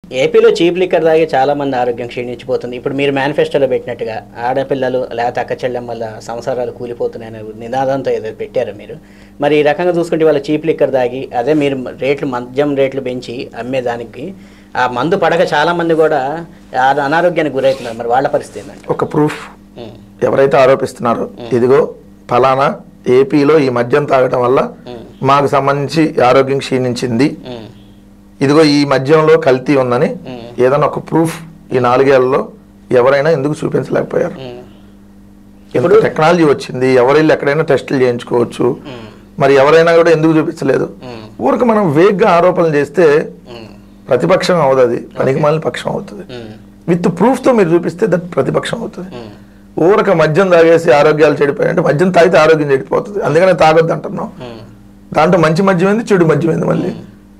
ఏపీలో cheap liquor తాగి చాలా మంది ఆరోగ్యం క్షీణించిపోతుంది ఇప్పుడు మీరు మేనిఫెస్టోలో పెట్టినట్టుగా ఆడపిల్లలు లేకపోతే అక్క చెల్లెమ్మల సంసారాలు కూలిపోతున్నాయనే నినాదంతో ఏదో పెట్టారు మీరు మరి ఈ రకంగా చూసుకుంటే వాళ్ళ చీప్ లిక్కర్ తాగి అదే మీరు రేట్లు మద్యం రేట్లు పెంచి అమ్మేదానికి ఆ మందు పడక చాలా మంది కూడా ఆ అనారోగ్యానికి గురవుతున్నారు మరి వాళ్ళ పరిస్థితి ఏంటంటే ఒక ప్రూఫ్ ఎవరైతే ఆరోపిస్తున్నారో ఇదిగో ఫలానా ఏపీలో ఈ మద్యం తాగటం వల్ల మాకు సంబంధించి ఆరోగ్యం క్షీణించింది ఇదిగో ఈ మద్యంలో కల్తీ ఉందని ఏదైనా ఒక ప్రూఫ్ ఈ నాలుగేళ్లలో ఎవరైనా ఎందుకు చూపించలేకపోయారు ఇప్పుడు టెక్నాలజీ వచ్చింది ఎవరెళ్ళి ఎక్కడైనా టెస్టులు చేయించుకోవచ్చు మరి ఎవరైనా కూడా ఎందుకు చూపించలేదు ఊరికి మనం వేగ్గా ఆరోపణలు చేస్తే ప్రతిపక్షం అవుతుంది అది పనికి మాలిన పక్షం అవుతుంది విత్ ప్రూఫ్ తో మీరు చూపిస్తే దట్ ప్రతిపక్షం అవుతుంది ఊరక మద్యం తాగేసి ఆరోగ్యాలు చెడిపోయాయి అంటే మద్యం తాగితే ఆరోగ్యం చెడిపోతుంది అందుకనే తాగొద్దు అంటున్నాం దాంట్లో మంచి మద్యం ఏంది చెడు మద్యం ఏంది మళ్ళీ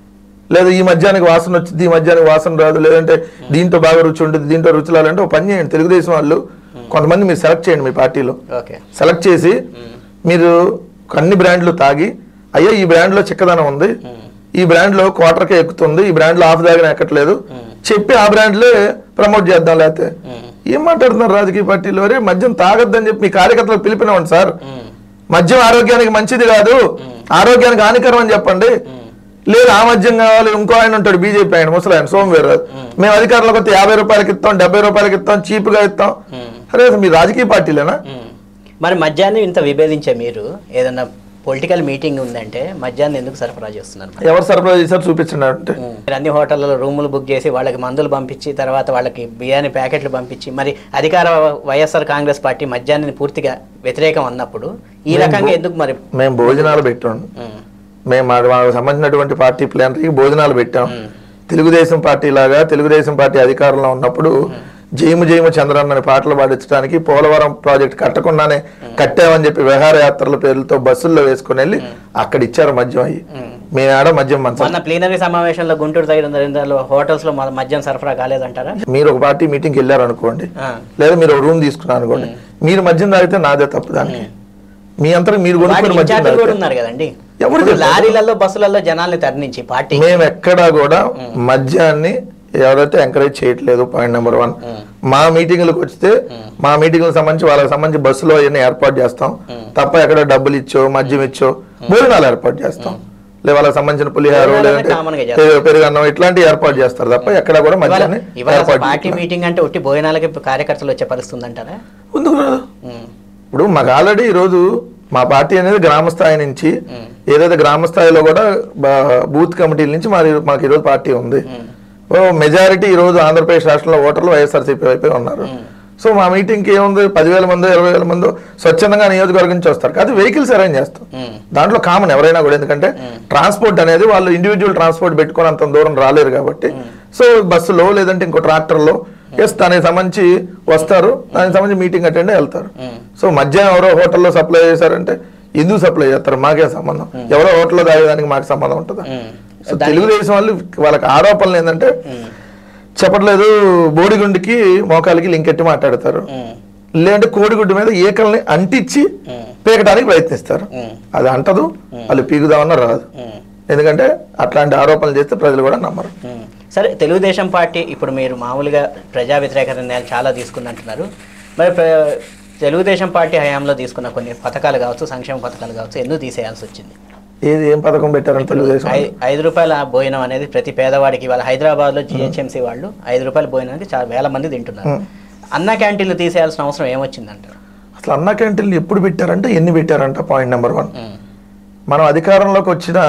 లేదా ఈ మద్యానికి వాసన వచ్చింది ఈ మద్యానికి వాసన రాదు లేదంటే దీంట్లో బాగా రుచి ఉంటుంది దీంట్లో రుచి రాలంటే ఒక పని చేయండి తెలుగుదేశం వాళ్ళు కొంతమంది మీరు సెలెక్ట్ చేయండి మీ పార్టీలో ఓకే సెలెక్ట్ చేసి మీరు అన్ని బ్రాండ్లు తాగి అయ్యో ఈ బ్రాండ్లో చిక్కదనం ఉంది ఈ బ్రాండ్లో క్వార్టర్కే ఎక్కుతుంది ఈ బ్రాండ్లో హాఫ్ దాగిన ఎక్కట్లేదు చెప్పి ఆ బ్రాండ్లే ప్రమోట్ చేద్దాం లేకపోతే ఏం మాట్లాడుతున్నారు రాజకీయ పార్టీలు అరే మద్యం తాగొద్దని చెప్పి మీ కార్యకర్తలు పిలిపినవండి సార్ మద్యం ఆరోగ్యానికి మంచిది కాదు ఆరోగ్యానికి హానికరం అని చెప్పండి లేదు ఆ మద్యం కావాలి ఇంకో ఆయన ఉంటాడు బీజేపీ ఆయన ముసలి ఆయన సోమవీర్రాజు మేము అధికారంలోకి వస్తే యాభై రూపాయలకి ఇస్తాం డెబ్బై రూపాయలకి ఇస్తాం చీప్ గా ఇస్తాం అరే అసలు మీ రాజకీయ పార్టీలేనా మరి మద్యాన్ని ఇంత విభేదించే మీరు ఏదన్నా పొలిటికల్ మీటింగ్ ఉందంటే మద్యాన్ని ఎందుకు సరఫరా చేస్తున్నారు మరి? ఎవరు సరఫరా చేశారు చూపించండి అంటే మీరు అన్ని హోటళ్ళలో రూములు బుక్ చేసి వాళ్ళకి మందులు పంపించి తర్వాత వాళ్ళకి బిర్యానీ ప్యాకెట్లు పంపించి మరి అధికార వైఎస్ఆర్ కాంగ్రెస్ పార్టీ మద్యాన్ని పూర్తిగా వ్యతిరేకం అన్నప్పుడు ఈ రకంగా ఎందుకు మరి మేము భోజనాలు పెట్టాం ఉమ్, మేము మా- మాకు సంబంధించినటువంటి పార్టీ ప్లానరీకి భోజనాలు పెట్టాం తెలుగుదేశం పార్టీ లాగా తెలుగుదేశం పార్టీ అధికారంలో ఉన్నప్పుడు జయము జయము చంద్రన్న అనే పాటలు పాడించడానికి పోలవరం ప్రాజెక్ట్ కట్టకుండానే కట్టామని చెప్పి విహారయాత్రల పేర్లతో బస్సుల్లో వేసుకుని వెళ్ళి అక్కడ ఇచ్చారు మద్యం అయ్యి మేము ఆడ మద్యం మంచం మొన్న ప్లీనరీ సమావేశంలో గుంటూరు తగిన నరేంద్రలో హోటల్స్ లో మ- మద్యం సరఫరా కాలేదంటారా మీరు ఒక పార్టీ మీటింగ్కి వెళ్ళారు అనుకోండి ఆ, లేదా మీరు ఒక రూమ్ తీసుకున్నారు అనుకోండి మీరు మద్యం తాగితే నాదే తప్పు దానికి మీ అంతటా మీరు వాటి కొనుక్కుని మద్యం ఇన్ఛార్జీలు కూడా తాగితే ఉన్నారు కదండి ఎవరు ఇప్పుడు చెప్పారు? లారీలలో బస్సులలో జనాల్ని తరలించి పార్టీ మేము ఎక్కడా కూడా మద్యాన్ని ఎవరైతే ఎంకరేజ్ చేయట్లేదు పాయింట్ నెంబర్ వన్ మా మీటింగ్లకు వస్తే మా మీటింగ్లకు సంబంధించి వాళ్ళకి సంబంధించి బస్సులో అవన్నీ ఏర్పాటు చేస్తాం తప్ప ఎక్కడ డబ్బులు ఇచ్చో మద్యం ఇచ్చో భోజనాలు ఏర్పాటు చేస్తాం లేదా వాళ్ళకి సంబంధించిన పులిహార భోజనాలు లేదంటే common గా చేస్తారు. పెరుగు- పెరుగన్నం ఇట్లాంటివి ఏర్పాటు చేస్తారు తప్ప ఎక్కడ కూడా ఇవాళ మద్యాన్ని ఇవాళ అసలు ఏర్పాటు పార్టీ చేయట్లేదు. మీటింగ్ అంటే ఒట్టి భోజనాలకి కార్యకర్తలు వచ్చే పరిస్థితి ఉందంటారా ఎందుకు రాదు? ఉమ్, ఇప్పుడు మాకు ఆల్రెడీ ఈరోజు మా పార్టీ అనేది గ్రామ స్థాయి నుంచి ఏదైతే గ్రామ స్థాయిలో కూడా బ- బూత్ కమిటీల నుంచి మరి మాకు ఈరోజు పార్టీ ఉంది ఓ మెజారిటీ ఈరోజు ఆంధ్రప్రదేశ్ రాష్ట్రంలో ఓటర్లు వైఎస్ఆర్సీపీ వైపే ఉన్నారు సో మా మీటింగ్కి ఏముంది పదివేల మందో ఇరవై వేల మందో స్వచ్ఛందంగా నియోజకవర్గం నుంచి వస్తారు కాదు వెహికల్స్ అరేంజ్ చేస్తాం ఉమ్, దాంట్లో కామన్ ఎవరైనా కూడా ఎందుకంటే ట్రాన్స్పోర్ట్ అనేది వాళ్ళు ఇండివిజువల్ ట్రాన్స్పోర్ట్ పెట్టుకొని అంత దూరం రాలేరు కాబట్టి సో బస్సులో లేదంటే ఇంకో ట్రాక్టర్లో ఎస్ దానికి సంబంధించి వస్తారు దానికి సంబంధించి మీటింగ్ అటెండ్ వెళ్తారు సో మధ్యాహ్నం ఎవరో హోటల్లో సప్లై చేశారంటే ఎందుకు సప్లై చేస్తారు మాకే సంబంధం ఎవరో హోటల్లో తాగేదానికి మాకు సంబంధం ఉంటుందా ఉమ్. సో తెలుగుదేశం వాళ్ళు వాళ్ళకి ఆరోపణలు ఏంటంటే చెప్పట్లేదు బోడిగుండికి మోకాలికి లింకెట్టి మాట్లాడతారు ఉమ్, లేదంటే కోడిగుడ్డు మీద ఏకల్ని అంటించి పీకడానికి ప్రయత్నిస్తారు ఉమ్, అది అంటదు వాళ్ళు పీకుదామన్నా రాదు ఉమ్. ఎందుకంటే అట్లాంటి ఆరోపణలు చేస్తే ప్రజలు కూడా నమ్మరు ఉమ్. సరే తెలుగుదేశం పార్టీ ఇప్పుడు మీరు మామూలుగా ప్రజా వ్యతిరేక నిర్ణయాలు చాలా తీసుకుందంటున్నారు మరి ప్ర- తెలుగుదేశం పార్టీ హయాంలో తీసుకున్న కొన్ని పథకాలు కావచ్చు సంక్షేమ పథకాలు కావచ్చు ఎందుకు తీసేయాల్సి వచ్చింది ఏది ఏం పథకం పెట్టారని తెలుగుదేశం వాళ్ళు? ఐ- ఐదు రూపాయల భోజనం అనేది ప్రతి పేదవాడికి వాళ్ళ హైదరాబాద్లో జిహెచ్ఎంసీ వాళ్ళు ఐదు రూపాయల భోజనం అనేది చాలా వేల మంది తింటున్నారు అన్న క్యాంటీన్లు తీసేయాల్సిన అవసరం ఏమొచ్చిందంటారు అసలు అన్న క్యాంటీన్లు ఎప్పుడు పెట్టారంటే ఎన్ని పెట్టారంట పాయింట్ నెంబర్ వన్ ఉమ్, మనం అధికారంలోకి వచ్చిన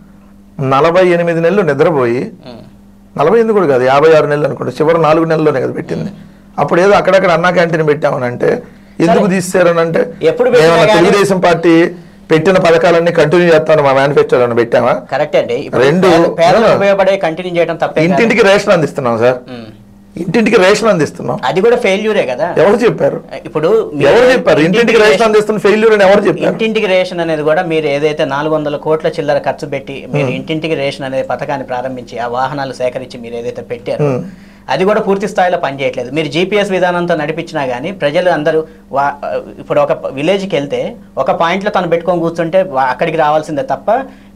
నలభై ఎనిమిది నెలలు నిద్రపోయి ఉమ్, నలభై ఎనిమిది కూడా కాదు యాభై ఆరు నెలలు అనుకుంటా చివరి నాలుగు నెలల్లోనే కదా పెట్టింది అప్పుడు ఏదో అక్కడక్కడ అన్నా క్యాంటీన్ పెట్టామని అంటే ఎందుకు తీసారని అంటే ఎప్పుడు పెట్టినా మేమన్నా కానీ- తెలుగుదేశం పార్టీ పెట్టిన పథకాలన్నీ కంటిన్యూ చేస్తాను మా మేనిఫెస్టోలో పెట్టామా కరెక్టే అండి ఇప్పుడు రెండు- పేద- పేదలకు ఆ. ఉపయోగపడే కంటిన్యూ చేయడం తప్పే కాదు. ఇంటింటికి రేషన్ అందిస్తున్నాం సార్ ఉమ్. ఇంటింటికి రేషన్ అందిస్తున్నాం అది కూడా ఫెయిల్యూరే కదా ఎవరు చెప్పారు ఇప్పుడు మీరు ఎవరు చెప్పారు ఇంటింటికి రేషన్ అందిస్తున్న ఫెయిల్యూర్ అని ఎవరు చెప్పారు ఇంటింటికి రేషన్ అనేది కూడా మీరు ఏదైతే నాలుగు వందల కోట్ల చిల్లర ఖర్చు పెట్టి మీరు ఇంటింటికి రేషన్ అనే పథకాన్ని ప్రారంభించి ఆ వాహనాలు సేకరించి మీరు ఏదైతే పెట్టారో Hmm. అది కూడా పూర్తి స్థాయిలో పనిచేయట్లేదు మీరు జీపీఎస్ విధానంతో నడిపించినా కానీ ప్రజలు అందరూ వా ఇప్పుడు ఒక విలేజ్కి వెళ్తే ఒక పాయింట్లో తను పెట్టుకొని కూర్చుంటే వా- అక్కడికి రావాల్సిందే తప్ప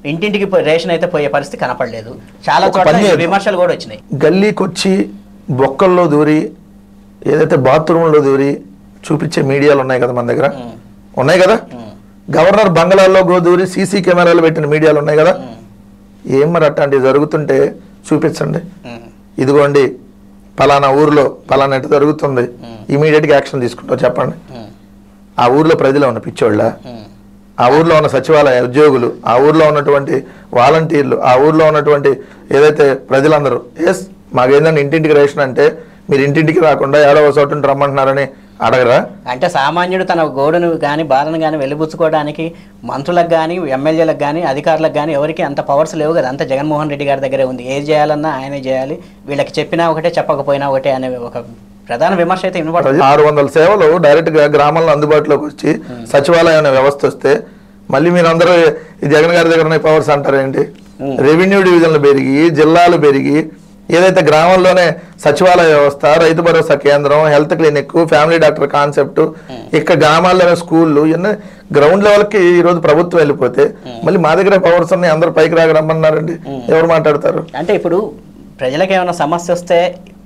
ఇంటింటికి పోయి రేషన్ అయితే పోయే పరిస్థితి కనపడలేదు చాలా ఒక చోట్ల పని చేద్దాం. విమర్శలు కూడా వచ్చినాయి గల్లీకి వచ్చి బొక్కల్లో దూరి ఏదైతే బాత్రూంలో దూరి చూపించే మీడియాలు ఉన్నాయి కదా మన దగ్గర ఉమ్, ఉన్నాయి కదా ఉమ్, గవర్నర్ బంగ్లాల్లో గో దూరి సీసీ కెమెరాలు పెట్టిన మీడియాలు ఉన్నాయి కదా ఉమ్, ఏం మరి అట్లాంటివి జరుగుతుంటే చూపించండి ఉమ్, ఇదిగోండి పలానా ఊర్లో పలానా ఎటు జరుగుతుంది ఉమ్. ఇమీడియట్గా యాక్షన్ తీసుకుంటావు చెప్పండి ఉమ్, ఆ ఊర్లో ప్రజలు ఉన్న పిచ్చోళ్ళ ఉమ్, ఆ ఊర్లో ఉన్న సచివాలయ ఉద్యోగులు ఆ ఊర్లో ఉన్నటువంటి వాలంటీర్లు ఆ ఊర్లో ఉన్నటువంటి ఏదైతే ప్రజలందరూ ఎస్ మాకేందంటే ఇంటింటికి రేషన్ అంటే మీరు ఇంటింటికి రాకుండా ఏడవ చోటు నుండి రమ్మంటున్నారని అడగరా అంటే సామాన్యుడు తన గోడును కానీ బాధను కానీ వెలిబుచ్చుకోవడానికి మంత్రులకు కానీ ఎమ్మెల్యేలకు కానీ అధికారులకు కానీ ఎవరికి అంత పవర్స్ లేవు కదా అంత జగన్మోహన్ రెడ్డి గారి దగ్గరే ఉంది ఏది చేయాలన్నా ఆయనే చేయాలి వీళ్ళకి చెప్పినా ఒకటే చెప్పకపోయినా ఒకటే అనే ఒక ప్రధాన విమర్శ అయితే వినపడుతుంది ఆరు వందల సేవలు డైరెక్ట్ గా గ్రామాల్లో అందుబాటులోకి వచ్చి సచివాలయం అనే వ్యవస్థ వస్తే మళ్ళీ మీరందరూ ఈ జగన్ గారి దగ్గర ఉన్న పవర్స్ అంటారు ఏంటి రెవెన్యూ డివిజన్లు పెరిగి జిల్లాలు పెరిగి ఏదైతే గ్రామంలోనే సచివాలయ వ్యవస్థ రైతు భరోసా కేంద్రం health clinic family doctor concept ఇక్కడ గ్రామాల్లోనే స్కూళ్ళు ఇవన్నీ గ్రౌండ్ లెవెల్కి ఈ రోజు ప్రభుత్వం వెళ్ళిపోతే మళ్ళీ మా దగ్గర పవర్స్ ఉన్నాయి అందరూ పైకి రాక రమ్మన్నారండి ఎవరు మాట్లాడతారు అంటే ఇప్పుడు ప్రజలకు ఏమైనా సమస్య వస్తే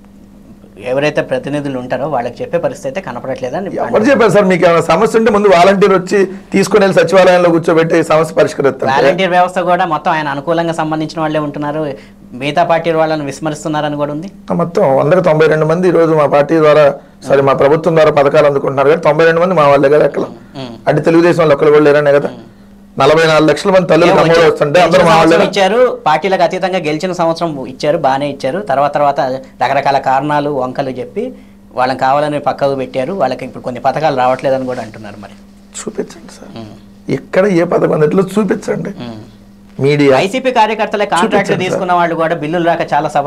ఎవరైతే ప్రతినిధులు ఉంటారో వాళ్ళకి చెప్పే పరిస్థితి అయితే కనపడట్లేదని ఎవరు చెప్పారు సార్ మీకు ఏమైనా సమస్య ఉంటే ముందు వాలంటీర్ వచ్చి తీసుకుని వెళ్ళి సచివాలయంలో కూర్చోబెట్టి ఈ సమస్య పరిష్కరిస్తారు వాలంటీర్ వ్యవస్థ కూడా మొత్తం ఆయన అనుకూలంగా సంబంధించిన వాళ్ళే ఉంటున్నారు మిగతా పార్టీ వాళ్ళని విస్మరిస్తున్నారని కూడా ఉంది మొత్తం వందకి తొంభై రెండు మంది ఈ రోజు మా పార్టీ ద్వారా సారీ మా ప్రభుత్వం ద్వారా పథకాలు అందుకుంటున్నారు కానీ తొంభై రెండు మంది మా వాళ్ళే కదా ఎక్కడ ఉమ్. అంటే తెలుగుదేశం వాళ్ళు ఒక్కరు కూడా లేరనే కదా నలభై నాలుగు లక్షల మంది తల్లులు ఏం నమోదు వచ్చారు? వస్తుంటే అందరూ గెలిచిన మా వాళ్ళే సంవత్సరం ఇచ్చారు పార్టీలకు అతీతంగా గెలిచిన సంవత్సరం ఇచ్చారు బాగానే ఇచ్చారు తర్వాత తర్వాత రకరకాల కారణాలు వంకలు చెప్పి వాళ్ళని కావాలని పక్కకు పెట్టారు వాళ్ళకి ఇప్పుడు కొన్ని పథకాలు రావట్లేదని కూడా అంటున్నారు మరి చూపించండి సార్ ఉమ్. ఎక్కడ ఏ పథకం అందులో చూపించండి ఉమ్. మీడియా వైసీపీ కార్యకర్తలే కాంట్రాక్ట్ చూపించండి తీసుకున్న వాళ్ళు కూడా బిల్లులు రాక చాలా సభ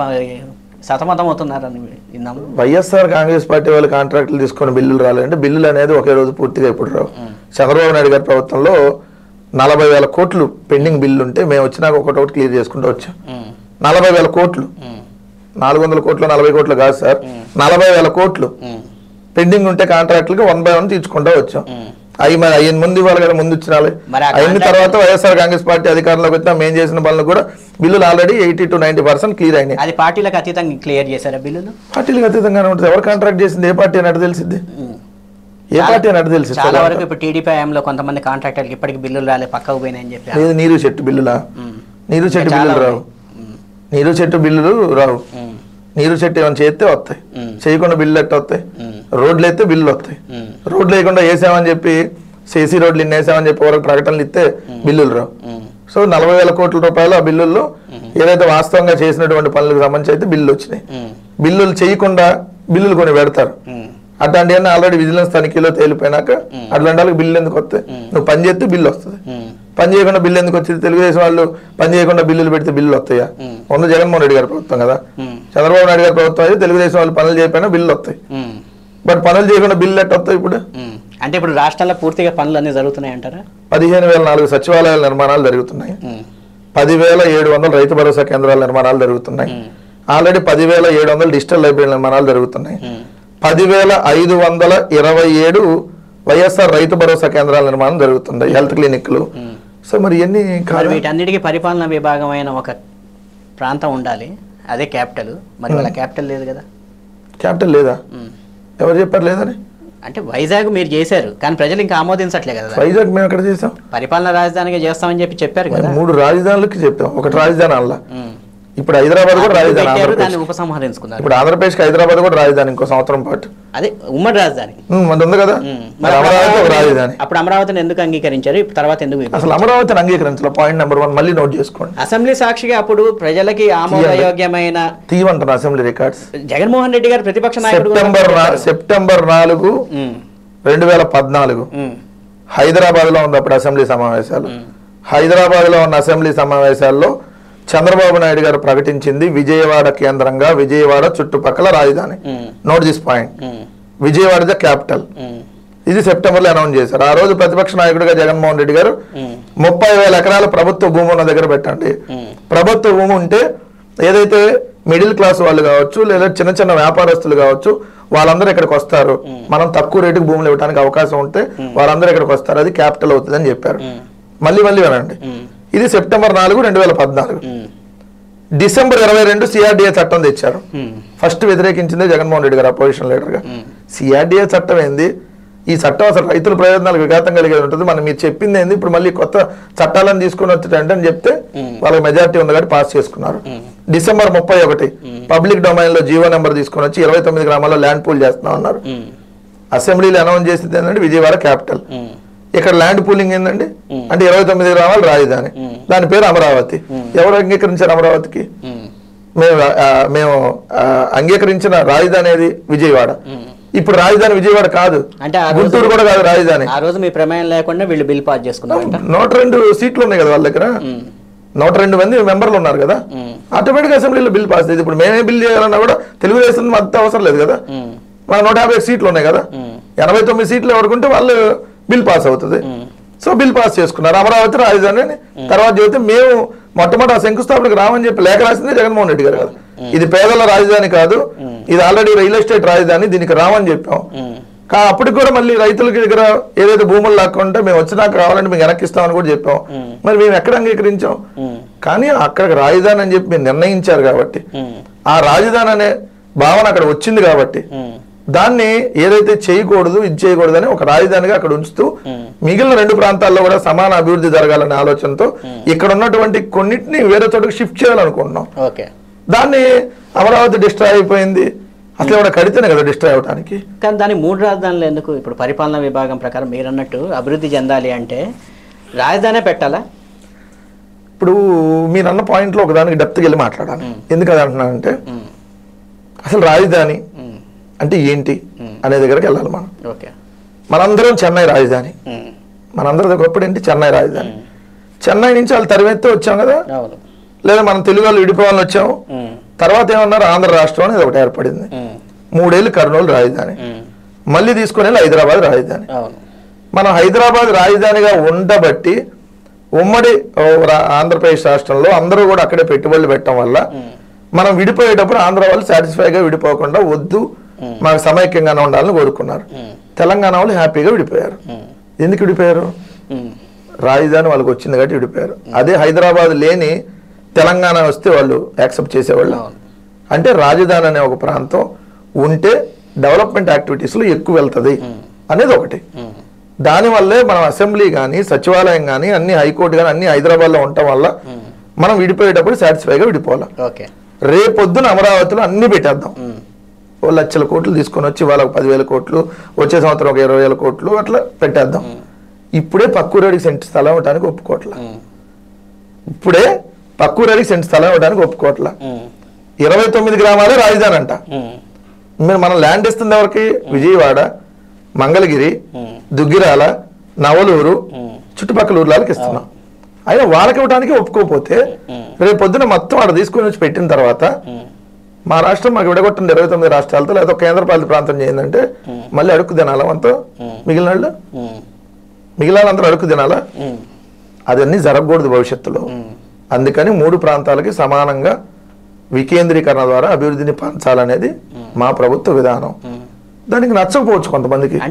సతమతం అవుతున్నారని విన్నాము వైఎస్ఆర్ కాంగ్రెస్ పార్టీ వాళ్ళు కాంట్రాక్టులు తీసుకొని బిల్లులు రాలేదంటే బిల్లులు అనేది ఒకే రోజు పూర్తిగా ఇప్పుడు రావు చంద్రబాబు నాయుడు గారి ప్రభుత్వంలో నలభై వేల కోట్లు పెండింగ్ బిల్లు ఉంటే మేము వచ్చినాక ఒకటొకటి క్లియర్ చేసుకుంటూ వచ్చాం ఉమ్. నలభై వేల కోట్లు ఉమ్. నాలుగు వందల కోట్లు నలభై కోట్లు కాదు సార్ నలభై వేల కోట్లు ఉమ్. పెండింగ్ ఉంటే కాంట్రాక్టులకి వన్ బై వన్ తీర్చుకుంటూ వచ్చాం ఉమ్. అవి మరి అయిన ముందు ఇవ్వాలి కదా ముందు ఇచ్చినాలి మరి ఆ అయిన contract- తర్వాత వైఎస్ఆర్ కాంగ్రెస్ పార్టీ అధికారంలోకి వచ్చినా మేము చేసిన పనులు కూడా బిల్లులు already eighty to ninety percent clear అయినాయి అది పార్టీలకు అతీతంగా క్లియర్ చేశారా బిల్లులు పార్టీలకు అతీతంగానే ఉంటుంది ఎవరు కాంట్రాక్ట్ చేసింది ఏ పార్టీ అన్నట్టు తెలిసింది ఉమ్. ఏ పార్టీ అన్నట్టు తెలిసి చాలా వరకు ఇప్పుడు టీడీపీ హయాంలో కొంతమంది కాంట్రాక్టర్కి ఇప్పటికి బిల్లులు రాలే పక్కకు పోయినాయని చెప్పి లేదు నీరు చెట్టు బిల్లులా ఉమ్. నీరు చెట్టు చాలా బిల్లులు రావు ఉమ్. నీరు చెట్టు బిల్లులు రావు ఉమ్. నీరు చెట్టు ఏమైనా చేస్తే వస్తాయి ఉమ్. చేయకుండా బిల్లు ఎట్ట వస్తాయి ఉమ్. రోడ్లు అయితే బిల్లులు వస్తాయి ఉమ్. రోడ్లు వేయకుండా వేసామని చెప్పి సిసి రోడ్లు ఇన్ని వేసామని చెప్పి వరకు ప్రకటనలు ఇస్తే బిల్లులు రావు ఉమ్. సో నలభై వేల కోట్ల రూపాయలు ఆ బిల్లుల్లో ఏదైతే వాస్తవంగా చేసినటువంటి పనులకు సంబంధించి అయితే బిల్లులు వచ్చినాయి ఉమ్. బిల్లులు చేయకుండా బిల్లులు కొన్ని పెడతారు ఉమ్. అట్లాంటివన్నీ ఆల్రెడీ విజిలెన్స్ తనిఖీలో తేలిపోయినాక అట్లాంటి వాళ్ళకి బిల్లు ఎందుకు వస్తాయి నువ్వు పని చేస్తే బిల్లు వస్తుంది ఉమ్. పని చేయకుండా బిల్లు ఎందుకు వచ్చింది తెలుగుదేశం వాళ్ళు పని చేయకుండా బిల్లులు పెడితే బిల్లు వస్తాయా ఉమ్. ఉన్న జగన్మోహన్ రెడ్డి గారి ప్రభుత్వం కదా ఉమ్. చంద్రబాబు నాయుడు గారి ప్రభుత్వం అయితే తెలుగుదేశం వాళ్ళు పనులు చేయకపోయినా బిల్లు వస్తాయి ఉమ్. బట్ పనులు చేయకుండా బిల్లు ఎట్ట వస్తాయి ఇప్పుడు ఉమ్. అంటే ఇప్పుడు రాష్ట్రాల్లో పూర్తిగా పనులు అన్నీ జరుగుతున్నాయి అంటారా పదిహేను వేల నాలుగు సచివాలయాల నిర్మాణాలు జరుగుతున్నాయి ఉమ్. పదివేల ఏడు వందల రైతు భరోసా కేంద్రాల నిర్మాణాలు జరుగుతున్నాయి ఉమ్. ఆల్రెడీ పదివేల ఏడు వందల డిజిటల్ లైబ్రరీ నిర్మాణాలు జరుగుతున్నాయి ఉమ్. పదివేల ఐదు వందల ఇరవై ఏడు వైఎస్ఆర్ రైతు భరోసా కేంద్రాల నిర్మాణం జరుగుతుంది హెల్త్ క్లినిక్లు ఉమ్. సో మరి ఇవన్నీ మరి కాదు వీటన్నిటికీ పరిపాలనా విభాగమైన ఒక ప్రాంతం ఉండాలి అదే క్యాపిటల్ మరి వాళ్ళ క్యాపిటల్ లేదు కదా క్యాపిటల్ లేదా ఉమ్. ఎవరు చెప్పారు లేదని అంటే వైజాగ్ మీరు చేశారు కానీ ప్రజలు ఇంకా ఆమోదించట్లే కదా వైజాగ్ మేము ఎక్కడ చేసాం పరిపాలనా రాజధానిగా చేస్తామని చెప్పి చెప్పారు మరి కదా మూడు రాజధానులకి చెప్పాం ఒకటి రాజధాని అలా ఉమ్. ఇప్పుడు హైదరాబాద్ కూడా రాజధాని పెట్టారు ఆంధ్రప్రదేశ్ దాన్ని ఉపసంహరించుకున్నారు ఇప్పుడు ఆంధ్రప్రదేశ్కి హైదరాబాద్ కూడా రాజధాని ఇంకో సంవత్సరం పాటు అదే ఉమ్మడి రాజధాని ఉమ్, మరి ఉంది కదా ఉమ్. మరి అమరావతి ఒక రాజధాని అప్పుడు అమరావతిని ఎందుకు అంగీకరించారు ఇప్పుడు తర్వాత ఎందుకు విభజించారు? అసలు అమరావతిని అంగీకరించాలి పాయింట్ నెంబర్ వన్ మళ్ళీ నోట్ చేసుకోండి అసెంబ్లీ సాక్షిగా అప్పుడు ప్రజలకి ఆమోదయోగ్యమైన తీయమంటారు అసెంబ్లీ రికార్డ్స్ జగన్మోహన్ రెడ్డి గారు ప్రతిపక్ష నాయకుడు కూడా సెప్టెంబర్ నా- చెప్పారు. సెప్టెంబర్ నాలుగు ఉమ్, రెండు వేల పద్నాలుగు ఉమ్, హైదరాబాద్ లో ఉంది అప్పుడు అసెంబ్లీ సమావేశాలు హైదరాబాద్ లో ఉన్న అసెంబ్లీ సమావేశాల్లో చంద్రబాబు నాయుడు గారు ప్రకటించింది విజయవాడ కేంద్రంగా విజయవాడ చుట్టుపక్కల రాజధాని um, note this point um, Vijayawada the capital um, ఇది సెప్టెంబర్ లో అనౌన్స్ చేశారు ఆ రోజు ప్రతిపక్ష నాయకుడిగా జగన్మోహన్ రెడ్డి గారు ఉమ్, ముప్పై వేల ఎకరాల ప్రభుత్వ భూమి ఉన్న దగ్గర పెట్టండి ఉమ్, ప్రభుత్వ భూమి ఉంటే ఏదైతే మిడిల్ క్లాస్ వాళ్ళు కావచ్చు లేదా చిన్న చిన్న వ్యాపారస్తులు కావచ్చు వాళ్ళందరూ ఇక్కడికి వస్తారు మనం తక్కువ రేటుకి భూములు ఇవ్వడానికి అవకాశం ఉంటే వాళ్ళందరూ ఇక్కడికి వస్తారు అది క్యాపిటల్ అవుతుంది అని చెప్పారు ఉమ్, మళ్ళీ మళ్ళీ వినండి ఉమ్, ఇది సెప్టెంబర్ నాలుగు రెండు వేల పద్నాలుగు ఉమ్, డిసెంబర్ ఇరవై రెండు సిఆర్డిఏ చట్టం తెచ్చారు ఉమ్, ఫస్ట్ వ్యతిరేకించిందే జగన్మోహన్ రెడ్డి గారు అపోజిషన్ లీడర్గా ఉమ్, సిఆర్డిఏ చట్టం ఏంది ఈ చట్టం అసలు రైతుల ప్రయోజనాలకు విఘాతం కలిగేది ఉంటుంది మనం మీరు చెప్పింది ఏంది ఇప్పుడు మళ్ళీ కొత్త చట్టాలను తీసుకొని వచ్చేటంటే అని చెప్తే వాళ్ళకి మెజారిటీ ఉంది కాబట్టి పాస్ చేసుకున్నారు డిసెంబర్ ముప్పై ఒకటి పబ్లిక్ డొమైన్ లో జీవో నెంబర్ తీసుకొని వచ్చి ఇరవై తొమ్మిది గ్రామాల్లో ల్యాండ్ పూల్ చేస్తున్నాం అన్నారు ఉమ్, అసెంబ్లీలో అనౌన్స్ చేసింది ఏంటంటే విజయవాడ క్యాపిటల్ ఉమ్, ఇక్కడ ల్యాండ్ పూలింగ్ ఏంటండి అంటే ఇరవై తొమ్మిది గ్రామాలు రాజధాని దాని పేరు అమరావతి ఎవరు అంగీకరించారు అమరావతికి ఉమ్, మేము ఆ, మేము ఆ, అంగీకరించిన రాజధాని ఏది విజయవాడ ఇప్పుడు రాజధాని విజయవాడ కాదు అంటే ఆ రోజు గుంటూరు కూడా కాదు రాజధాని ఆ రోజు మీ ప్రమేయం లేకుండా వీళ్ళు బిల్ పాస్ చేసుకున్నారంట నూట రెండు సీట్లు ఉన్నాయి కదా వాళ్ళ దగ్గర ఉమ్, నూట రెండు మంది మెంబర్లు ఉన్నారు కదా ఉమ్, ఆటోమేటిక్ అసెంబ్లీలో బిల్ పాస్ అయ్యింది ఇప్పుడు మేమే బిల్ చేయాలన్నా కూడా తెలుగుదేశం మద్దతు అవసరం లేదు కదా ఉమ్, మన నూట యాభై సీట్లు ఉన్నాయి కదా ఉమ్, ఎనభై తొమ్మిది సీట్లు ఎవరుకుంటే వాళ్ళు బిల్ పాస్ అవుతుంది ఉమ్, సో బిల్ పాస్ చేసుకున్నారు అమరావతి రాజధాని అని తర్వాత చెబితే మేము మొట్టమొదటి ఆ శంకుస్థాపనకు రామని చెప్పి లేఖ రాసిందే జగన్మోహన్ రెడ్డి గారు కదా ఇది పేదల రాజధాని కాదు ఇది ఆల్రెడీ రియల్ ఎస్టేట్ రాజధాని దీనికి రామని చెప్పాం ఉమ్, కా అప్పటికి కూడా మళ్ళీ రైతులకి దగ్గర ఏదైతే భూములు లాక్కుంటే మేము వచ్చినాక కావాలంటే మేము వెనక్కిస్తామని కూడా చెప్పాం మరి మేము ఎక్కడ అంగీకరించాం ఉమ్, కానీ అక్కడికి రాజధాని అని చెప్పి మీరు నిర్ణయించారు కాబట్టి ఉమ్, ఆ రాజధాని అనే భావన అక్కడ వచ్చింది కాబట్టి ఉమ్, దాన్ని ఏదైతే చేయకూడదు ఇది చేయకూడదు అని ఒక రాజధానిగా అక్కడ ఉంచుతూ మిగిలిన రెండు ప్రాంతాల్లో కూడా సమాన అభివృద్ధి జరగాలనే ఆలోచనతో ఇక్కడ ఉన్నటువంటి కొన్నిటిని వేరే చోటకి షిఫ్ట్ చేయాలనుకుంటున్నాం ఓకే దాన్ని అమరావతి డిస్ట్రాయ్ అయిపోయింది అసలు ఎవడ కడితేనే కదా డిస్ట్రాయ్ అవడానికి కానీ దాని మూడు రాజధానులు ఎందుకు ఇప్పుడు పరిపాలనా విభాగం ప్రకారం మీరు అన్నట్టు అభివృద్ధి చెందాలి అంటే రాజధానే పెట్టాలా ఇప్పుడు మీరు అన్న పాయింట్లో ఒకదానికి డెప్త్కి వెళ్ళి మాట్లాడాలి ఎందుకు అది అంటున్నానంటే ఉమ్, అసలు రాజధాని ఉమ్, అంటే ఏంటి అనే దగ్గరికి వెళ్ళాలి మనం ఓకే మనందరం చెన్నై రాజధాని ఉమ్, మనందరిది ఒకప్పుడు ఏంటి చెన్నై రాజధాని చెన్నై నుంచి వాళ్ళు తరిమెత్తే వచ్చాం కదా అవును లేదా మనం తెలుగు వాళ్ళు విడిపోవాలని వచ్చాము ఉమ్, తర్వాత ఏమన్నారు ఆంధ్ర రాష్ట్రం అనేది ఒకటి ఏర్పడింది ఉమ్, మూడేళ్ళు కర్నూలు రాజధాని ఉమ్, మళ్ళీ తీసుకుని వెళ్ళి హైదరాబాద్ రాజధాని అవును మనం హైదరాబాద్ రాజధానిగా ఉండబట్టి ఉమ్మడి ఓ, రా- ఆంధ్రప్రదేశ్ రాష్ట్రంలో అందరూ కూడా అక్కడే పెట్టుబడులు పెట్టడం వల్ల మనం విడిపోయేటప్పుడు ఆంధ్ర వాళ్ళు సాటిస్ఫైగా విడిపోకుండా వద్దు మాకు సమైక్యంగానే ఉండాలని కోరుకున్నారు ఉమ్, తెలంగాణ వాళ్ళు హ్యాపీగా విడిపోయారు ఉమ్, ఎందుకు విడిపోయారు ఉమ్, రాజధాని వాళ్ళకి వచ్చింది కాబట్టి విడిపోయారు అదే హైదరాబాద్ లేని తెలంగాణ వస్తే వాళ్ళు యాక్సెప్ట్ చేసేవాళ్ళు అవును. అంటే రాజధాని అనే ఒక ప్రాంతం ఉంటే డెవలప్మెంట్ యాక్టివిటీస్లో ఎక్కువ వెళ్తుంది అనేది ఒకటి ఉమ్, దానివల్లే మనం అసెంబ్లీ కానీ సచివాలయం కానీ అన్ని హైకోర్టు కానీ అన్ని హైదరాబాద్లో ఉండటం వల్ల మనం విడిపోయేటప్పుడు సాటిస్ఫైగా విడిపోవాలి ఓకే రేపొద్దున అమరావతిలో అన్ని పెట్టేద్దాం ఉమ్, ఓ లక్షల కోట్లు తీసుకొని వచ్చి వాళ్ళకి పదివేల కోట్లు వచ్చే సంవత్సరం ఒక ఇరవై వేల కోట్లు అట్లా పెట్టేద్దాం ఇప్పుడే పక్కూరేడికి సెంట్ స్థలం ఇవ్వడానికి ఒప్పుకోవట్ల ఉమ్, ఇప్పుడే పక్కూరేడికి సెంట్ స్థలం ఇవ్వడానికి ఒప్పుకోవట్ల ఉమ్, ఇరవై తొమ్మిది గ్రామాలే రాజధాని అంట ఉమ్, మీరు మనం ల్యాండ్ ఇస్తుంది ఎవరికి విజయవాడ మంగళగిరి ఉమ్, దుగ్గిరాల నవలూరు ఉమ్, చుట్టుపక్కల ఊర్లకి ఇస్తున్నాం అయినా వాళ్ళకి ఇవ్వడానికి ఒప్పుకోకపోతే రేపు పొద్దున మొత్తం ఆడ తీసుకొని వచ్చి పెట్టిన తర్వాత ఉమ్, మా రాష్ట్రం మాకు విడగొట్టింది ఇరవై తొమ్మిది రాష్ట్రాలతో లేదా కేంద్ర పాలిత ప్రాంతం చేయిందంటే మళ్ళీ అడుక్కు తినాలా అంతా మిగిలిన వాళ్ళు ఉమ్, మిగిలిన వాళ్ళందరూ అడుక్కు తినాలా ఉమ్, అదన్నీ జరగకూడదు భవిష్యత్తులో ఉమ్. అందుకని మూడు ప్రాంతాలకి సమానంగా వికేంద్రీకరణ ద్వారా అభివృద్ధిని పంచాలనేది మా ప్రభుత్వ విధానం దానికి నచ్చకపోవచ్చు కొంతమందికి